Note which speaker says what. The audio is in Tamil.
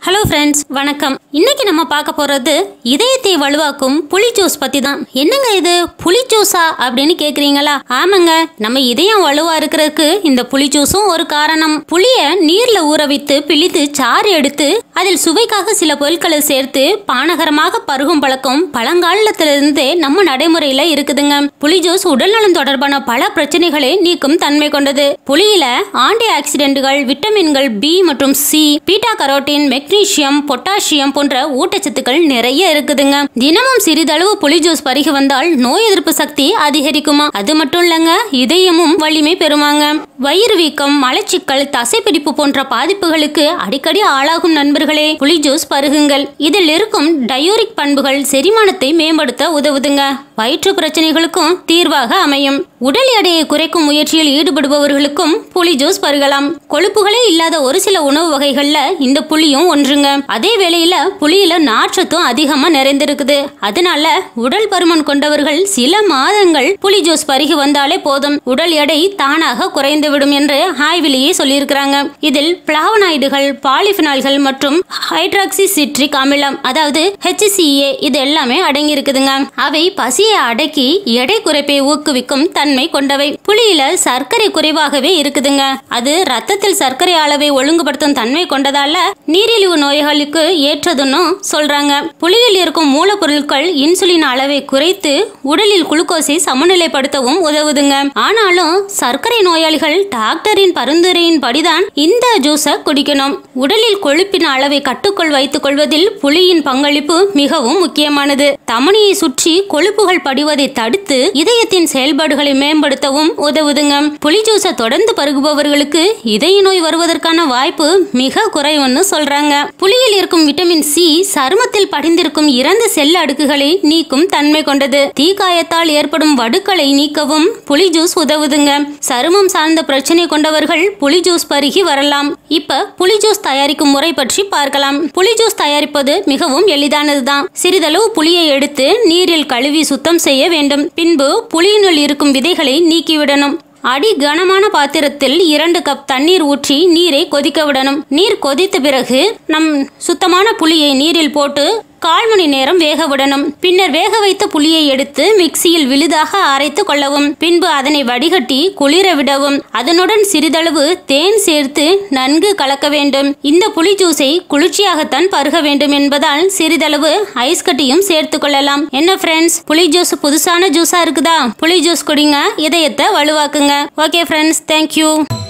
Speaker 1: ஹலோ ஃப்ரெண்ட்ஸ் வணக்கம் இன்னைக்கு நம்ம பார்க்க போறது இதயத்தை வலுவாக்கும் புளி ஜூஸ் பத்தி தான் என்னங்க இது புளி ஜூஸா அப்படின்னு கேக்குறீங்களா ஆமாங்க நம்ம இதயம் வலுவா இருக்கிறதுக்கு இந்த புளி ஜூஸும் ஒரு காரணம் புளிய நீர்ல ஊற வைத்து பிழித்து சாறு எடுத்து அதில் சுவைக்காக சில பொருட்களை சேர்த்து பானகரமாக பருகும் பழக்கம் பழங்காலத்திலிருந்தே நம்ம நடைமுறையில இருக்குதுங்க புளி ஜூஸ் உடல்நலம் தொடர்பான பல பிரச்சனைகளை நீக்கும் தன்மை கொண்டது புளியில ஆன்டி ஆக்சிடென்ட்கள் விட்டமின்கள் பி மற்றும் C beta carotene magnesium potassium போன்ற ஊட்டச்சத்துக்கள் நிறைய இருக்குதுங்க தினமும் சிறிதளவு புளி ஜூஸ் பருகி வந்தால் நோய் எதிர்ப்பு சக்தி அதிகரிக்குமா அது மட்டும் இல்லங்க இதயமும் வலிமை பெறுமாங்க வயிறு வீக்கம் மலச்சிக்கல் தசைப்பிடிப்பு போன்ற பாதிப்புகளுக்கு அடிக்கடி ஆளாகும் நண்பர்களே புளி ஜூஸ் பருகுங்கள் இதில் இருக்கும் டயோரிக் பண்புகள் செரிமானத்தை மேம்படுத்த உதவுதுங்க வயிற்று பிரச்சனைகளுக்கும் தீர்வாக அமையும் உடல் எடையை குறைக்கும் முயற்சியில் ஈடுபடுபவர்களுக்கும் புளி ஜூஸ் பருகலாம் கொழுப்புகளே இல்லாத ஒரு சில உணவு வகைகள்ல இந்த புளியும் ஒன்றுங்க அதே வேளையில புளியில நார்ச்சத்தும் அதிகமா நிறைந்திருக்குது அதனால உடல் பருமன் கொண்டவர்கள் சில மாதங்கள் புளி ஜூஸ் பருகி வந்தாலே போதும் உடல் எடை தானாக குறைந்துவிடும் என்று ஆய்விலேயே சொல்லியிருக்கிறாங்க இதில் பிளாவனாய்டுகள் பாலிஃபினால்கள் மற்றும் ஹைட்ராக்சி சிட்ரிக் அமிலம் அதாவது HCA இது எல்லாமே அடங்கி இருக்குதுங்க அவை பசியை அடக்கி எடை குறைப்பை ஊக்குவிக்கும் தன்மை கொண்டவை புளியில சர்க்கரை குறைவாகவே இருக்குதுங்க அது ரத்தத்தில் சர்க்கரை அளவை ஒழுங்குபடுத்தும் தன்மை கொண்டதால நீரிழிவு நோய்களுக்கு ஏற்றதுன்னு சொல்றாங்க புளியில் இருக்கும் மூலப்பொருட்கள் இன்சுலின் அளவை குறைத்து உடலில் குளுக்கோஸை சமநிலைப்படுத்தவும் உதவுதுங்க ஆனாலும் சர்க்கரை நோயாளிகள் டாக்டரின் பரிந்துரையின் படிதான் இந்த ஜூஸை குடிக்கணும் உடலில் கொழுப்பின் அளவை கட்டுக்குள் வைத்துக் கொள்வதில் புளியின் பங்களிப்பு மிகவும் முக்கியமானது தமனியை சுற்றி கொழுப்புகள் படிவதை தடுத்து இதயத்தின் செயல்பாடுகளை மேம்படுத்தவும் உதவுதுங்க புளி ஜூஸை தொடர்ந்து பருகுபவர்களுக்கு இதய நோய் வருவதற்கான வாய்ப்பு மிக குறைவுன்னு சொல்றாங்க புளியில் இருக்கும் விட்டமின் சி சருமத்தில் படிந்திருக்கும் இறந்த செல் அடுக்குகளை நீக்கும் தன்மை கொண்டது தீக்காயத்தால் ஏற்படும் வடுக்களை நீக்கவும் புளி ஜூஸ் உதவுதுங்க சருமம் சார்ந்த பிரச்சனை கொண்டவர்கள் புளி ஜூஸ் பருகி வரலாம் இப்ப புளி ஜூஸ் தயாரிக்கும் முறை பற்றி பார்க்கலாம் புளி ஜூஸ் தயாரிப்பது மிகவும் எளிதானதுதான் சிறிதளவு புளியை எடுத்து நீரில் கழுவி சுத்தம் செய்ய வேண்டும் பின்பு புளியினுள் இருக்கும் விதைகளை நீக்கிவிடணும் அடி கனமான பாத்திரத்தில் இரண்டு கப் தண்ணீர் ஊற்றி நீரை கொதிக்க விடணும் நீர் கொதித்த பிறகு நம் சுத்தமான புளியை நீரில் போட்டு கால் மணி நேரம் வேக விடணும் பின்னர் வேக வைத்த புளியை எடுத்து மிக்சியில் விழுதாக அரைத்து கொள்ளவும் பின்பு அதனை வடிகட்டி குளிர விடவும் அதனுடன் சிறிதளவு தேன் சேர்த்து நன்கு கலக்க வேண்டும் இந்த புளி ஜூஸை குளிர்ச்சியாகத்தான் பருக வேண்டும் என்பதால் சிறிதளவு ஐஸ் கட்டியும் சேர்த்து கொள்ளலாம் என்ன ஃப்ரெண்ட்ஸ் புளி ஜூஸ் புதுசான ஜூஸா இருக்குதா புளி ஜூஸ் குடிங்க இதயத்தை வலுவாக்குங்க ஓகே ஃப்ரெண்ட்ஸ் தேங்க்யூ